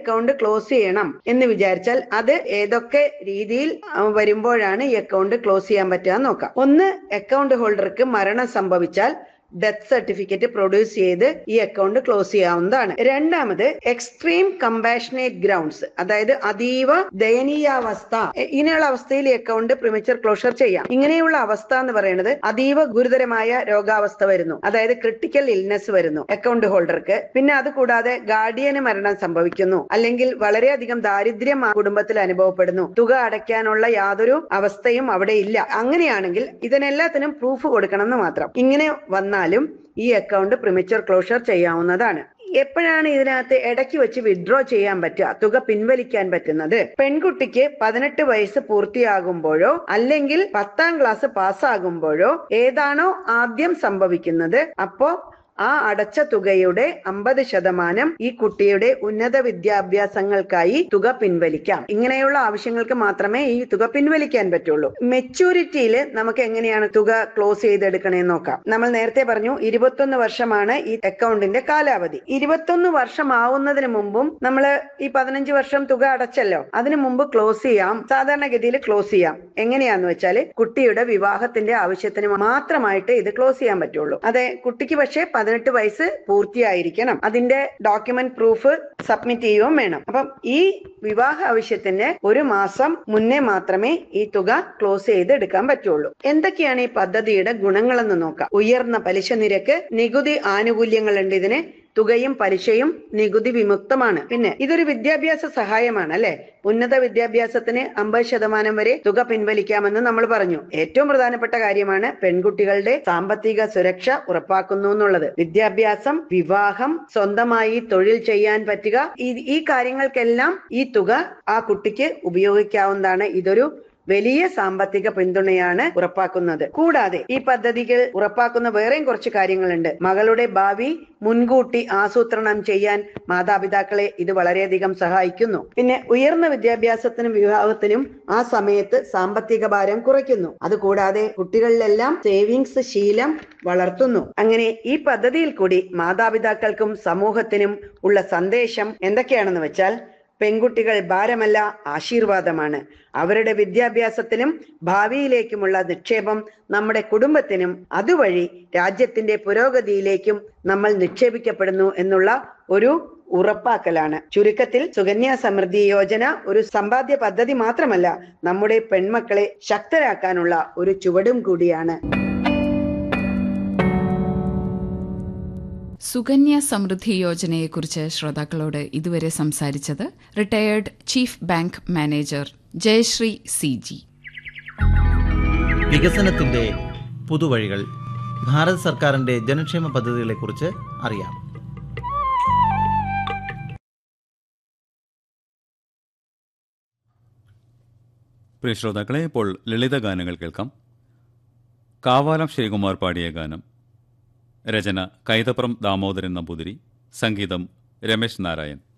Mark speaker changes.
Speaker 1: account close ചെയ്യണം എന്ന് വിചാരിച്ചാൽ അത് ഏതൊക്കെ രീതിയിൽ ആ, വരുമ്പോഴാണ് ഈ അക്കൗണ്ട് ക്ലോസ് ചെയ്യാൻ പറ്റുക എന്ന് നോക്കാം ഒന്ന് അക്കൗണ്ട് ഹോൾഡർക്ക് മരണം സംഭവിച്ചാൽ ഡെത്ത് സർട്ടിഫിക്കറ്റ് പ്രൊഡ്യൂസ് ചെയ്ത് ഈ അക്കൗണ്ട് ക്ലോസ് ചെയ്യാവുന്നതാണ് രണ്ടാമത് എക്സ്ട്രീം കമ്പാഷനേറ്റ് ഗ്രൗണ്ട്സ് അതായത് അതീവ ദയനീയാവസ്ഥ എ- ഇങ്ങനെയുള്ള അവസ്ഥയിൽ ഈ അക്കൗണ്ട് പ്രിമച്ചർ ക്ലോഷർ ചെയ്യാം ഇങ്ങനെയുള്ള അവസ്ഥ എന്ന് പറയുന്നത് അതീവ ഗുരുതരമായ രോഗാവസ്ഥ വരുന്നു അതായത് ക്രിട്ടിക്കൽ ഇൽനെസ് വരുന്നു അക്കൗണ്ട് ഹോൾഡർക്ക് പിന്നെ അത് കൂടാതെ ഗാർഡിയന് മരണം സംഭവിക്കുന്നു അല്ലെങ്കിൽ വളരെയധികം ദാരിദ്ര്യം ആ കുടുംബത്തിൽ അനുഭവപ്പെടുന്നു തുക അടയ്ക്കാനുള്ള യാതൊരു അവസ്ഥയും അവിടെ ഇല്ല അങ്ങനെയാണെങ്കിൽ ഇതിനെല്ലാത്തിനും പ്രൂഫ് കൊടുക്കണം എന്ന് മാത്രം ഇങ്ങനെ വന്നാലും ഈ അക്കൗണ്ട് പ്രിമച്ചർ ക്ലോഷർ ചെയ്യാവുന്നതാണ് എപ്പോഴാണ് ഇതിനകത്ത് ഇടയ്ക്ക് വെച്ച് വിഡ്രോ ചെയ്യാൻ പറ്റുക തുക പിൻവലിക്കാൻ പറ്റുന്നത് പെൺകുട്ടിക്ക് പതിനെട്ട് വയസ്സ് പൂർത്തിയാകുമ്പോഴോ അല്ലെങ്കിൽ പത്താം ക്ലാസ് പാസ്സാകുമ്പോഴോ ഏതാണോ ആദ്യം സംഭവിക്കുന്നത് അപ്പോ ആ അടച്ച തുകയുടെ അമ്പത് ശതമാനം ഈ കുട്ടിയുടെ ഉന്നത വിദ്യാഭ്യാസങ്ങൾക്കായി തുക പിൻവലിക്കാം ഇങ്ങനെയുള്ള ആവശ്യങ്ങൾക്ക് മാത്രമേ ഈ തുക പിൻവലിക്കാൻ പറ്റുള്ളൂ മെച്ചൂരിറ്റിയിൽ നമുക്ക് എങ്ങനെയാണ് തുക ക്ലോസ് ചെയ്തെടുക്കണേന്ന് നോക്കാം നമ്മൾ നേരത്തെ പറഞ്ഞു ഇരുപത്തൊന്ന് വർഷമാണ് ഈ അക്കൗണ്ടിന്റെ കാലാവധി ഇരുപത്തൊന്ന് വർഷം ആവുന്നതിന് മുമ്പും നമ്മൾ ഈ പതിനഞ്ച് വർഷം തുക അടച്ചല്ലോ അതിനു മുമ്പ് ക്ലോസ് ചെയ്യാം സാധാരണഗതിയിൽ ക്ലോസ് ചെയ്യാം എങ്ങനെയാന്ന് വെച്ചാൽ കുട്ടിയുടെ വിവാഹത്തിന്റെ ആവശ്യത്തിന് മാത്രമായിട്ട് ഇത് ക്ലോസ് ചെയ്യാൻ പറ്റുള്ളൂ അതെ കുട്ടിക്ക് പക്ഷേ പതിനെട്ട് വയസ്സ് പൂർത്തിയായിരിക്കണം അതിന്റെ ഡോക്യുമെന്റ് പ്രൂഫ് സബ്മിറ്റ് ചെയ്യുകയും വേണം അപ്പം ഈ വിവാഹ ആവശ്യത്തിന് ഒരു മാസം മുന്നേ മാത്രമേ ഈ തുക ക്ലോസ് ചെയ്ത് എടുക്കാൻ പറ്റുള്ളൂ എന്തൊക്കെയാണ് ഈ പദ്ധതിയുടെ ഗുണങ്ങളെന്ന് നോക്കാം ഉയർന്ന പലിശ നിരക്ക് നികുതി ആനുകൂല്യങ്ങളുണ്ട് ഇതിന് തുകയും പലിശയും നികുതി വിമുക്തമാണ് പിന്നെ ഇതൊരു വിദ്യാഭ്യാസ സഹായമാണ് അല്ലെ ഉന്നത വിദ്യാഭ്യാസത്തിന് അമ്പത് ശതമാനം വരെ തുക പിൻവലിക്കാമെന്ന് നമ്മൾ പറഞ്ഞു ഏറ്റവും പ്രധാനപ്പെട്ട കാര്യമാണ് പെൺകുട്ടികളുടെ സാമ്പത്തിക സുരക്ഷ ഉറപ്പാക്കുന്നു എന്നുള്ളത് വിദ്യാഭ്യാസം വിവാഹം സ്വന്തമായി തൊഴിൽ ചെയ്യാൻ പറ്റുക ഈ ഈ കാര്യങ്ങൾക്കെല്ലാം ഈ തുക ആ കുട്ടിക്ക് ഉപയോഗിക്കാവുന്നതാണ് ഇതൊരു വലിയ സാമ്പത്തിക പിന്തുണയാണ് ഉറപ്പാക്കുന്നത് കൂടാതെ ഈ പദ്ധതികൾ ഉറപ്പാക്കുന്ന വേറെയും കുറച്ച് കാര്യങ്ങളുണ്ട് മകളുടെ ഭാവി മുൻകൂട്ടി ആസൂത്രണം ചെയ്യാൻ മാതാപിതാക്കളെ ഇത് വളരെയധികം സഹായിക്കുന്നു പിന്നെ ഉയർന്ന വിദ്യാഭ്യാസത്തിനും വിവാഹത്തിനും ആ സമയത്ത് സാമ്പത്തിക ഭാരം കുറയ്ക്കുന്നു അതുകൂടാതെ കുട്ടികളിലെല്ലാം സേവിങ്സ് ശീലം വളർത്തുന്നു അങ്ങനെ ഈ പദ്ധതിയിൽ കൂടി മാതാപിതാക്കൾക്കും സമൂഹത്തിനും ഉള്ള സന്ദേശം എന്തൊക്കെയാണെന്ന് വെച്ചാൽ പെൺകുട്ടികൾ ഭാരമല്ല ആശീർവാദമാണ് അവരുടെ വിദ്യാഭ്യാസത്തിനും ഭാവിയിലേക്കുമുള്ള നിക്ഷേപം നമ്മുടെ കുടുംബത്തിനും അതുവഴി രാജ്യത്തിന്റെ പുരോഗതിയിലേക്കും നമ്മൾ നിക്ഷേപിക്കപ്പെടുന്നു എന്നുള്ള ഒരു ഉറപ്പാക്കലാണ് ചുരുക്കത്തിൽ സുകന്യ സമൃദ്ധി യോജന ഒരു സമ്പാദ്യ പദ്ധതി മാത്രമല്ല നമ്മുടെ പെൺമക്കളെ ശക്തരാക്കാനുള്ള ഒരു ചുവടും കൂടിയാണ്
Speaker 2: സുകന്യ സമൃദ്ധി യോജനയെക്കുറിച്ച് ശ്രോതാക്കളോട് ഇതുവരെ സംസാരിച്ചത് retired chief bank manager Jayasree C G
Speaker 3: വികസനത്തിന്റെ പുതുവഴികൾ ഭാരത സർക്കാരിന്റെ ജനക്ഷേമ പദ്ധതികളെക്കുറിച്ച് അറിയാം
Speaker 4: പ്രിയ ശ്രോതാക്കളെ ഇപ്പോൾ ലളിത ഗാനങ്ങൾ കേൾക്കാം കാവാലം ശ്രീകുമാർ പാടിയ ഗാനം രചന കൈതപ്രം ദാമോദരൻ നമ്പൂതിരി സംഗീതം രമേശ് നാരായൺ